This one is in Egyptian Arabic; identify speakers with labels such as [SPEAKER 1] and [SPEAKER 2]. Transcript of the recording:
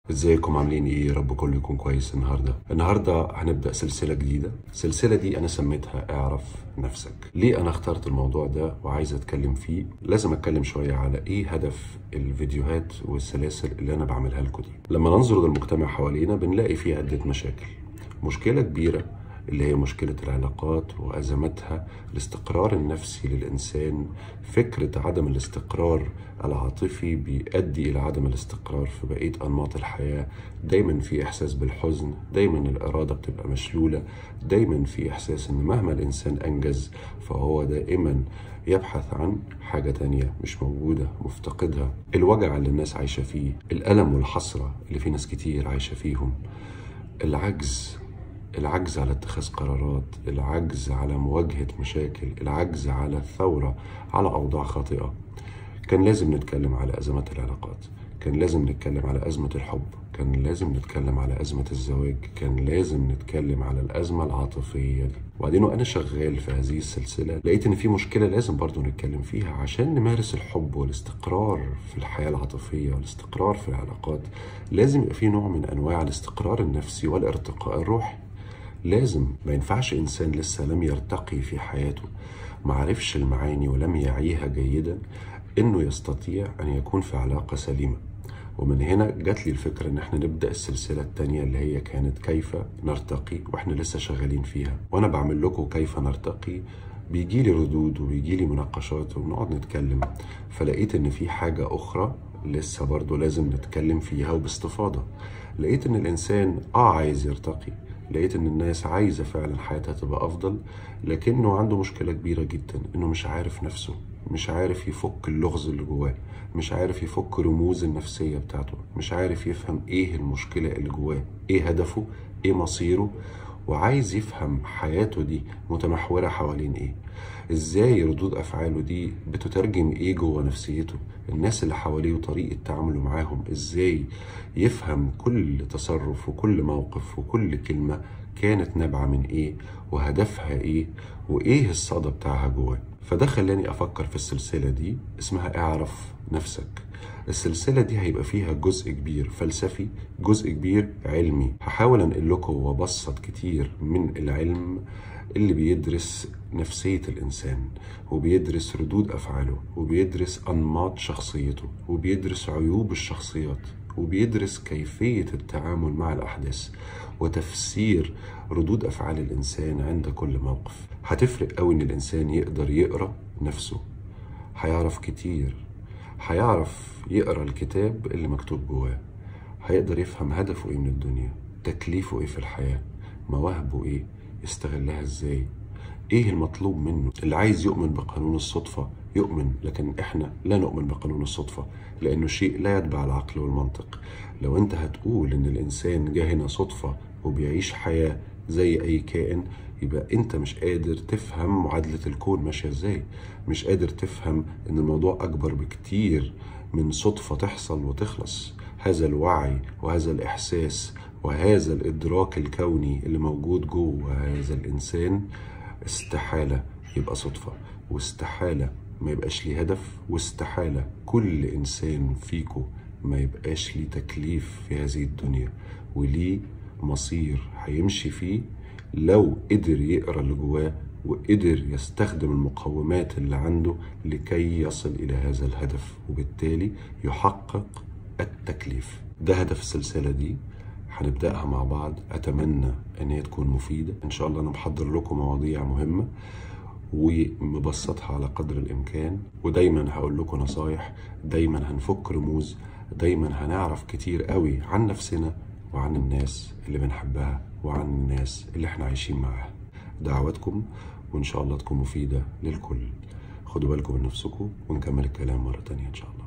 [SPEAKER 1] ازيكم عاملين ايه يا رب كله يكون كويس النهارده النهارده هنبدا سلسله جديده السلسله دي انا سميتها اعرف نفسك ليه انا اخترت الموضوع ده وعايز اتكلم فيه لازم اتكلم شويه على ايه هدف الفيديوهات والسلاسل اللي انا بعملها لكم دي لما ننظر للمجتمع حوالينا بنلاقي فيه عده مشاكل مشكله كبيره اللي هي مشكلة العلاقات وأزمتها الاستقرار النفسي للإنسان فكرة عدم الاستقرار العاطفي بيؤدي إلى عدم الاستقرار في بقية أنماط الحياة دايما في إحساس بالحزن دايما الإرادة بتبقى مشلولة دايما في إحساس إن مهما الإنسان أنجز فهو دائما يبحث عن حاجة تانية مش موجودة مفتقدها الوجع اللي الناس عايشة فيه الألم والحسرة اللي في ناس كتير عايشة فيهم العجز العجز على اتخاذ قرارات العجز على مواجهة مشاكل العجز على الثورة على أوضاع خاطئة كان لازم نتكلم على أزمات العلاقات كان لازم نتكلم على أزمة الحب كان لازم نتكلم على أزمة الزواج كان لازم نتكلم على الأزمة العاطفية دي وبعدين وأنا شغال في هذه السلسلة لقيت إن في مشكلة لازم برضو نتكلم فيها عشان نمارس الحب والاستقرار في الحياة العاطفية والاستقرار في العلاقات لازم يبقى في نوع من أنواع الاستقرار النفسي والارتقاء الروحي لازم ما ينفعش إنسان لسه لم يرتقي في حياته ما عرفش المعاني ولم يعيها جيدا إنه يستطيع أن يكون في علاقة سليمة ومن هنا جات لي الفكرة إن احنا نبدأ السلسلة التانية اللي هي كانت كيف نرتقي واحنا لسه شغالين فيها وأنا بعمل لكم كيف نرتقي بيجي لي ردود وبيجي لي مناقشات وبنقعد نتكلم فلقيت إن في حاجة أخرى لسه برضه لازم نتكلم فيها وباستفاضة لقيت إن الإنسان آه عايز يرتقي لقيت ان الناس عايزة فعلا حياتها تبقى افضل لكنه عنده مشكلة كبيرة جدا انه مش عارف نفسه مش عارف يفك اللغز اللي جواه مش عارف يفك رموز النفسية بتاعته مش عارف يفهم ايه المشكلة اللي جواه ايه هدفه ايه مصيره وعايز يفهم حياته دي متمحورة حوالين ايه ازاي ردود افعاله دي بتترجم ايه جوه نفسيته الناس اللي حواليه وطريقة تعامله معاهم ازاي يفهم كل تصرف وكل موقف وكل كلمة كانت نابعة من ايه وهدفها ايه وايه الصدى بتاعها جواه فده خلاني افكر في السلسلة دي اسمها اعرف نفسك السلسلة دي هيبقى فيها جزء كبير فلسفي جزء كبير علمي هحاول انقل لكم وابسط كتير من العلم اللي بيدرس نفسية الإنسان وبيدرس ردود أفعاله وبيدرس أنماط شخصيته وبيدرس عيوب الشخصيات وبيدرس كيفية التعامل مع الأحداث وتفسير ردود أفعال الإنسان عند كل موقف هتفرق أوي إن الإنسان يقدر يقرأ نفسه هيعرف كتير هيعرف يقرأ الكتاب اللي مكتوب جواه هيقدر يفهم هدفه إيه من الدنيا تكليفه إيه في الحياة مواهبه إيه يستغلها إزاي ايه المطلوب منه اللي عايز يؤمن بقانون الصدفة يؤمن لكن احنا لا نؤمن بقانون الصدفة لانه شيء لا يتبع العقل والمنطق لو انت هتقول ان الانسان جه هنا صدفة وبيعيش حياة زي اي كائن يبقى انت مش قادر تفهم معادلة الكون ماشية ازاي مش قادر تفهم ان الموضوع اكبر بكتير من صدفة تحصل وتخلص هذا الوعي وهذا الاحساس وهذا الادراك الكوني اللي موجود جوه هذا الانسان استحالة يبقى صدفة واستحالة ما يبقاش ليه هدف واستحالة كل إنسان فيكو ما يبقاش ليه تكليف في هذه الدنيا وليه مصير هيمشي فيه لو قدر يقرا اللي جواه وقدر يستخدم المقومات اللي عنده لكي يصل إلى هذا الهدف وبالتالي يحقق التكليف ده هدف السلسلة دي هنبدأها مع بعض أتمنى إن هي تكون مفيدة إن شاء الله أنا محضر لكم مواضيع مهمة ومبسطها على قدر الإمكان ودايما هقول لكم نصايح دايما هنفك رموز دايما هنعرف كتير قوي عن نفسنا وعن الناس اللي بنحبها وعن الناس اللي احنا عايشين معاها دعواتكم وإن شاء الله تكون مفيدة للكل خدوا بالكم من نفسكم ونكمل الكلام مرة تانية إن شاء الله